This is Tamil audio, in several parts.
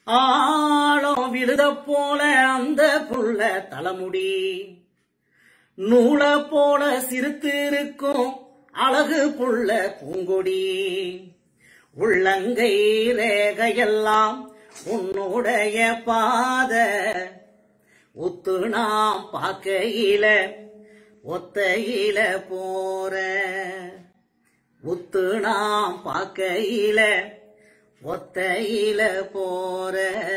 ஆழம் விழுத போல அந்த புள்ள தலைமுடி நூல போல சிரித்து இருக்கும் அழகு புள்ள பூங்கொடி உள்ளங்கை ரேகையெல்லாம் உன்னுடைய பாத உத்து நாம் பார்க்கையில ஒத்தையில போற உத்து நாம் பார்க்கையில ஒத்தையில போற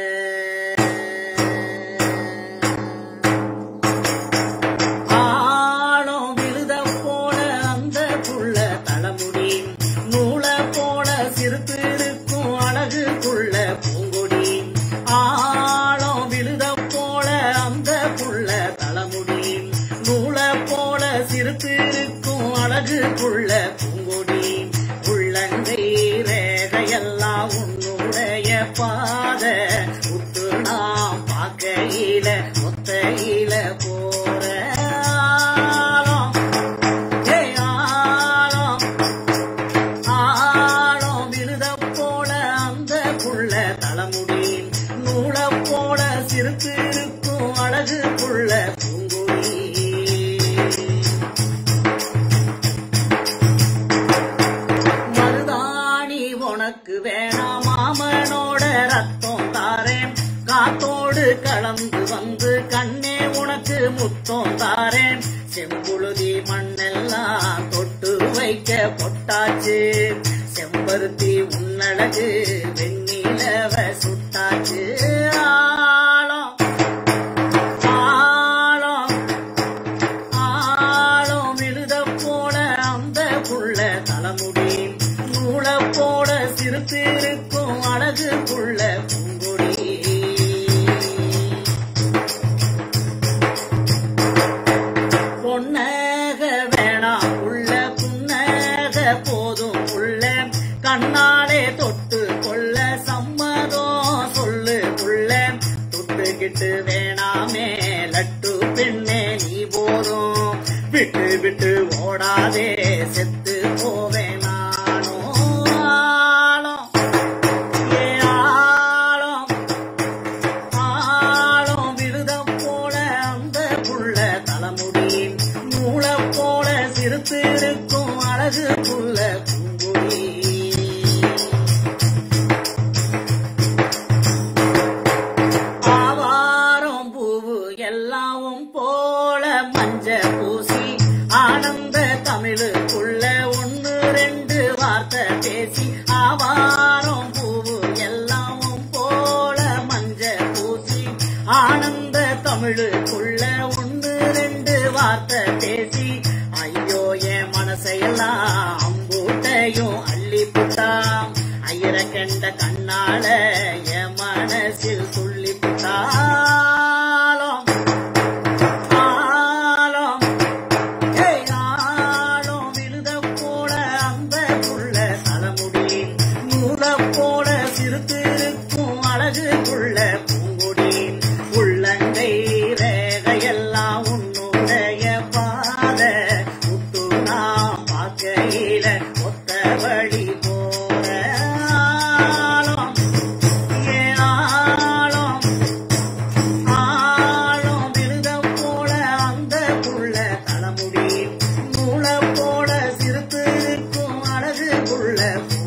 ஆழம் விழுத போல அந்த புள்ள தலைமுடி நூல போல சிரித்து இருக்கும் அழகு புள்ள பூங்கொடி ஆழம் விழுத போல அந்த புள்ள தலைமுடி நூல போல சிரித்து இருக்கும் அழகு புள்ள பூங்கொடி உள்ளங்கை ரேகையெல்லாம் உன்னுடைய பாத உத்து நாம் பார்க்கையில ஒத்தையில போற ஆழம், ஏய் ஆழம், ஆழம் விழுத போல அந்த புள்ள தலைமுடி நூல போல சிரித்து இருக்கும் அழகு புள்ள பூங்கொடி மருதாணி உனக்கு வேணாம் மாமனோட ரத்தம் தாரேன் காத்தோடு கலந்து வந்து கண்ணே உனக்கு முத்தம் தாரேன் செம்புழுதி மண்ணெல்லாம் தொட்டு வைக்க பொட்டாச்சு செம்பருத்தி உன்னழகு வெண்ணிலவ சுட்டாச்சு ஆழம் ஆழம் ஆழம் விழுத போல அந்த புள்ள தலைமுடி நூல போல சிரித்து இருக்கும் அழகு புள்ள பூங்கொடி பொன்னக வேணாம் உள்ள புன்னக போதும் உள்ள கண்ணாலே தொட்டு கொள்ள சம்மதம் சொல்லு புள்ள தொட்டுக்கிட்டு வேணாமே லட்டு பெண்ணே நீ போதும் விட்டு விட்டு ஓடாதே செத்து போவேன் நானும் ஆழம், ஏ ஆழம் ஆழம் விழுதம் போல அந்த புள்ள தலைமுடி மூள போல சிரித்து இருக்கும் அழகு புள்ள பூங்குடி ஆவாரம் பூவு எல்லாவும் போல மஞ்ச பூசி ஆனந்த தமிழுக்குள்ள ஒன்னு ரெண்டு வார்த்தை பேசி ஆவாரம் பூவு எல்லாவும் போல மஞ்ச பூசி ஆனந்த தமிழுக்குள்ள ஒன்னு ரெண்டு வார்த்தை பேசி ஐயோ என் மனசையெல்லாம் அம்பூட்டையும் அள்ளி புட்டாம் ஐயர கண்ட கண்ணால என் மனசில் துள்ளி புட்டாலும் ஆழம் ஏய் ஆழம் விழுத போல அந்த புள்ள தலைமுடி நூல போல சிரித்து இருக்கும் அழகு புள்ள பூங்குடி உள்ளங்கை ரேகையெல்லாம் உன்னுடைய பாத உத்து நாம் பார்க்கையில ஒத்த வழி போற ஆழம் ஏ ஆழம் ஆழம் விழுத போல அந்த புள்ள தலைமுடி நூல போல சிரித்து இருக்கும் அழகு புள்ள